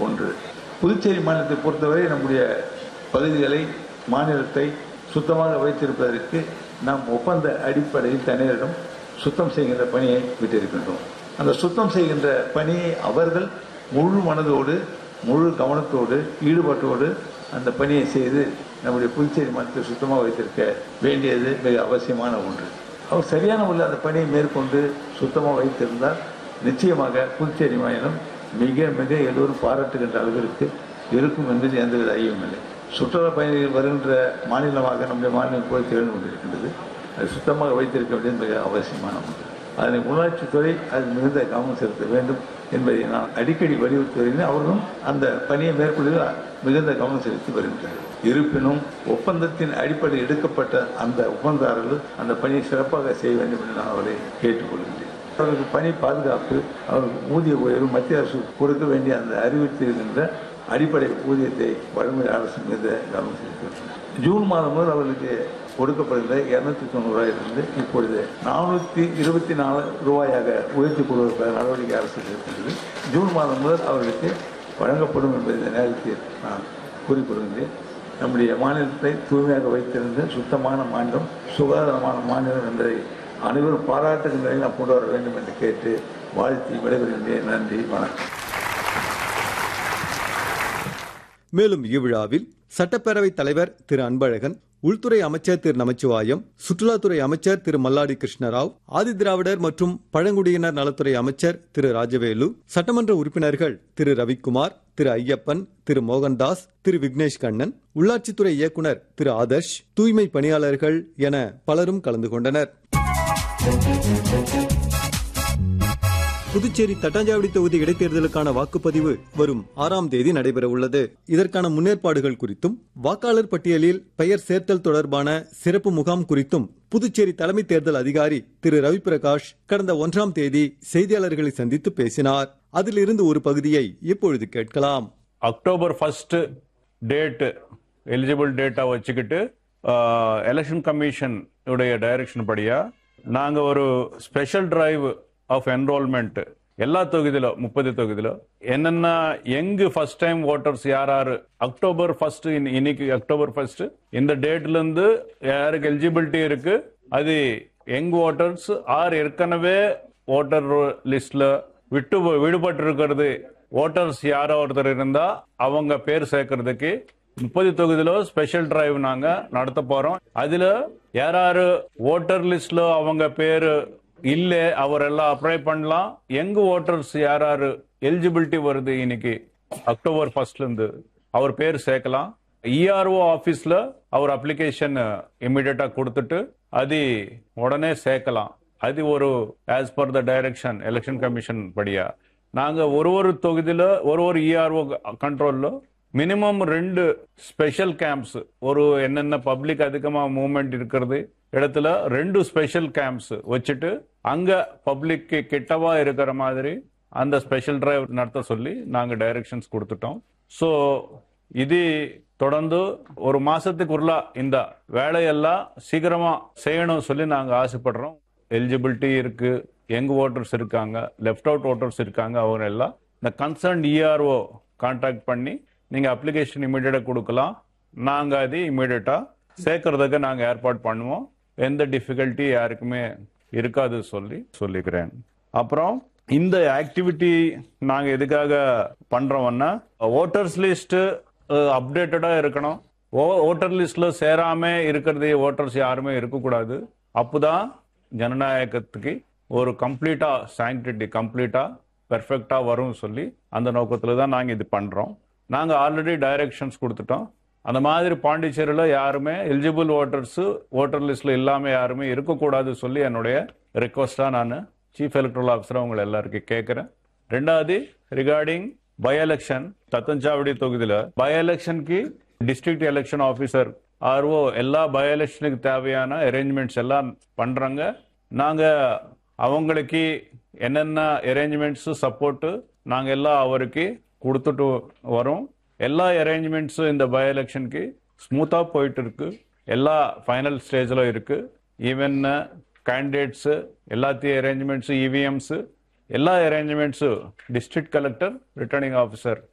ஒன்று புதுச்சேரி மாநிலத்தை பொறுத்தவரை நம்முடைய பகுதிகளை மாநிலத்தை சுத்தமாக வைத்திருப்பதற்கு நாம் ஒப்பந்த அடிப்படையில் தனியரிடம் சுத்தம் செய்கின்ற பணியை விட்டிருக்கின்றோம் அந்த சுத்தம் செய்கின்ற பணியை அவர்கள் முழு மனதோடு முழு கவனத்தோடு ஈடுபாட்டோடு அந்த பணியை செய்து நம்முடைய புதுச்சேரி மாநிலத்தை சுத்தமாக வைத்திருக்க வேண்டியது மிக அவசியமான ஒன்று அவர் சரியான முறையில் அந்த பணியை மேற்கொண்டு சுத்தமாக வைத்திருந்தால் நிச்சயமாக புதுச்சேரி மாநிலம் மிக மிக எல்லோரும் பாராட்டுகின்ற அளவிற்கு இருக்கும் என்பது எந்தவித ஐயமில்லை சுற்றுலா பயணிகள் வருகின்ற மாநிலமாக நம்முடைய மாநிலம் போய் திகழ்ந்து கொண்டிருக்கின்றது அது சுத்தமாக வைத்திருக்க வேண்டியது மிக அவசியமான ஒன்று அதனை உள்ளாட்சித்துறை அது மிகுந்த கவனம் செலுத்த வேண்டும் என்பதை நான் அடிக்கடி வலியுறுத்தி வருகிறேன் அவர்களும் அந்த பணியை மேற்கொள்வதில் மிகுந்த கவனம் செலுத்தி வருகின்றனர் இருப்பினும் ஒப்பந்தத்தின் அடிப்படையில் எடுக்கப்பட்ட அந்த ஒப்பந்ததாரர்கள் அந்த பணியை சிறப்பாக செய்ய வேண்டும் என்று நான் அவரை கேட்டுக்கொள்கின்றேன் அவர்களுக்கு பணி பாதுகாப்பு அவர்களுக்கு ஊதிய உயர்வு மத்திய அரசு கொடுக்க வேண்டிய அந்த அறிவித்திருக்கின்ற அடிப்படை ஊதியத்தை வழங்குகிற அரசு மீது கவனம் செலுத்தியிருக்கிறது ஜூன் மாதம் முதல் அவர்களுக்கு கொடுக்கப்படுகிற இருநூத்தி தொண்ணூறாயிரத்திலிருந்து இப்பொழுது நானூற்றி இருபத்தி நாலு ரூபாயாக உயர்த்தி கொடுப்பதற்கான நடவடிக்கை அரசு இருக்கின்றது ஜூன் மாதம் முதல் அவர்களுக்கு வழங்கப்படும் என்பதை இந்த நேரத்தில் நான் கூறிக்கொள்கின்றேன் நம்முடைய மாநிலத்தை தூய்மையாக வைத்திருந்து சுத்தமான மாநிலம் சுகாதாரமான மாநிலம் என்பதை அனைவரும் பாராட்டுகின்ற நிலையில் நாம் கொண்டு வர வேண்டும் என்று கேட்டு வாழ்த்தி விடைபெறுகின்றேன் நன்றி வணக்கம் மேலும் இவ்விழாவில் சட்டப்பேரவைத் தலைவர் திரு அன்பழகன் உள்துறை அமைச்சர் திரு நமச்சிவாயம் சுற்றுலாத்துறை அமைச்சர் திரு மல்லாடி கிருஷ்ணராவ் ஆதிதிராவிடர் மற்றும் பழங்குடியினர் நலத்துறை அமைச்சர் திரு ராஜவேலு சட்டமன்ற உறுப்பினர்கள் திரு ரவிக்குமார் திரு ஐயப்பன் திரு மோகன்தாஸ் திரு விக்னேஷ் கண்ணன் உள்ளாட்சித்துறை இயக்குனர் திரு ஆதர்ஷ் தூய்மை பணியாளர்கள் என பலரும் கலந்து கொண்டனர் புதுச்சேரி தட்டாஞ்சாவடி தொகுதி இடைத்தேர்தலுக்கான வாக்குப்பதிவு வரும் ஆறாம் தேதி நடைபெற உள்ளது இதற்கான முன்னேற்பாடுகள் குறித்தும் வாக்காளர் பட்டியலில் பெயர் சேர்த்தல் தொடர்பான சிறப்பு முகாம் குறித்தும் புதுச்சேரி தலைமை தேர்தல் அதிகாரி திரு ரவி பிரகாஷ் கடந்த ஒன்றாம் தேதி செய்தியாளர்களை சந்தித்து பேசினார் அதிலிருந்து ஒரு பகுதியை இப்பொழுது கேட்கலாம் October first date eligible data வச்சுக்கிட்டு எலெக்ஷன் கமிஷன் உடைய டைரக்ஷன் படியா நாங்க ஒரு ஸ்பெஷல் டிரைவ் ஆஃப் என்ரோல்மெண்ட் எல்லா தொகுதியில முப்பது தொகுதியில என்னென்ன எங்கு ஃபர்ஸ்ட் டைம் ஓட்டர்ஸ் யார் யாரு அக்டோபர் ஃபர்ஸ்ட் இன்னைக்கு அக்டோபர் ஃபர்ஸ்ட் இந்த டேட்ல இருந்து யாருக்கு எலிஜிபிலிட்டி இருக்கு அது யங் ஓட்டர்ஸ் ஆர் ஏற்கனவே ஓட்டர் லிஸ்ட்ல விட்டு விடுபட்டு இருக்கிறது ஓட்டர்ஸ் யாரோ ஒருத்தர் இருந்தா அவங்க பேர் சேர்க்கறதுக்கு முப்பது தொகுதியில ஸ்பெஷல் டிரைவ் நாங்க நடத்த போறோம் அதுல யாராரு ஓட்டர் லிஸ்ட்ல அவங்க பேரு இல்ல அவரெல்லாம் அப்ளை பண்ணலாம் யங் ஓட்டர்ஸ் யாராரு எலிஜிபிலிட்டி வருது இன்னைக்கு அக்டோபர் ஃபர்ஸ்ட்ல இருந்து அவர் பேர் சேர்க்கலாம் இஆர்ஓ ஆபீஸ்ல அவர் அப்ளிகேஷன் இமிடியேட்டா கொடுத்துட்டு அது உடனே சேர்க்கலாம் அது ஒரு as per the direction election commission படியா நாங்க ஒரு ஒரு தொகுதியில ஒரு ஒரு இஆர்ஓ கண்ட்ரோல்ல மினிமம் ரெண்டு ஸ்பெஷல் கேம்ப்ஸ் ஒரு என்னென்ன பப்ளிக் அதிகமா மூவ்மெண்ட் இருக்கிறது இடத்துல ரெண்டு ஸ்பெஷல் கேம்ப்ஸ் வச்சுட்டு அங்க பப்ளிக் கிட்டவா இருக்கிற மாதிரி அந்த ஸ்பெஷல் டிரைவ் நடத்த சொல்லி நாங்க டைரக்ஷன்ஸ் கொடுத்துட்டோம் ஸோ இது தொடர்ந்து ஒரு மாசத்துக்குள்ள இந்த வேலையெல்லாம் சீக்கிரமா செய்யணும் சொல்லி நாங்க ஆசைப்படுறோம் எலிஜிபிலிட்டி இருக்கு யங் ஓட்டர்ஸ் இருக்காங்க லெஃப்ட் அவுட் ஓட்டர்ஸ் இருக்காங்க அவங்க எல்லாம் இந்த கன்சர்ன் இஆர்ஓ கான்டாக்ட் பண்ணி நீங்க அப்ளிகேஷன் இமீடியட்டா கொடுக்கலாம் நாங்க அது இமீடியட்டா சேர்க்கறதுக்கு நாங்க ஏற்பாடு பண்ணுவோம் எந்த டிஃபிகல்ட்டி யாருக்குமே இருக்காது சொல்லி சொல்லிக்கிறேன் அப்புறம் இந்த ஆக்டிவிட்டி நாங்க எதுக்காக பண்றோம்னா ஓட்டர்ஸ் லிஸ்ட் அப்டேட்டடா இருக்கணும் ஓட்டர் லிஸ்ட்ல சேராம இருக்கிறது ஓட்டர்ஸ் யாருமே இருக்கக்கூடாது அப்போதான் ஜனநாயகத்துக்கு ஒரு கம்ப்ளீட்டா சாங்டிட்டி கம்ப்ளீட்டா பெர்ஃபெக்டா வரும் சொல்லி அந்த நோக்கத்துல தான் நாங்க இது பண்றோம் நாங்க ஆல்ரெடி டைரக்ஷன்ஸ் கொடுத்துட்டோம் அந்த மாதிரி பாண்டிச்சேரியில் யாருமே எலிஜிபிள் ஓட்டர்ஸ் ஓட்டர் லிஸ்ட்ல இல்லாம யாருமே இருக்கக்கூடாது சொல்லி என்னுடைய ரெக்வஸ்டா நான் சீஃப் எலக்ட்ரல் ஆஃபீஸர் உங்களை எல்லாருக்கும் கேட்கிறேன் ரெண்டாவது ரிகார்டிங் பை எலெக்ஷன் தத்தஞ்சாவடி தொகுதியில பை எலெக்ஷனுக்கு டிஸ்ட்ரிக்ட் எலெக்ஷன் ஆஃபீஸர் ஆர்ஓ எல்லா பை எலெக்ஷனுக்கு தேவையான அரேஞ்ச்மெண்ட்ஸ் எல்லாம் பண்றாங்க நாங்க அவங்களுக்கு என்னென்ன அரேஞ்ச்மெண்ட்ஸ் சப்போர்ட் நாங்க எல்லாம் அவருக்கு கொடுத்துட்டு வரோம் எல்லா அரேஞ்ச்மெண்ட்ஸும் இந்த பை எலெக்ஷனுக்கு ஸ்மூத்தா போயிட்டு இருக்கு எல்லா ஃபைனல் ஸ்டேஜ்ல இருக்கு ஈவன் கேண்டிடேட்ஸ் எல்லாத்தையும் அரேஞ்ச்மெண்ட்ஸ் இவிஎம்ஸ் எல்லா arrangements district collector returning officer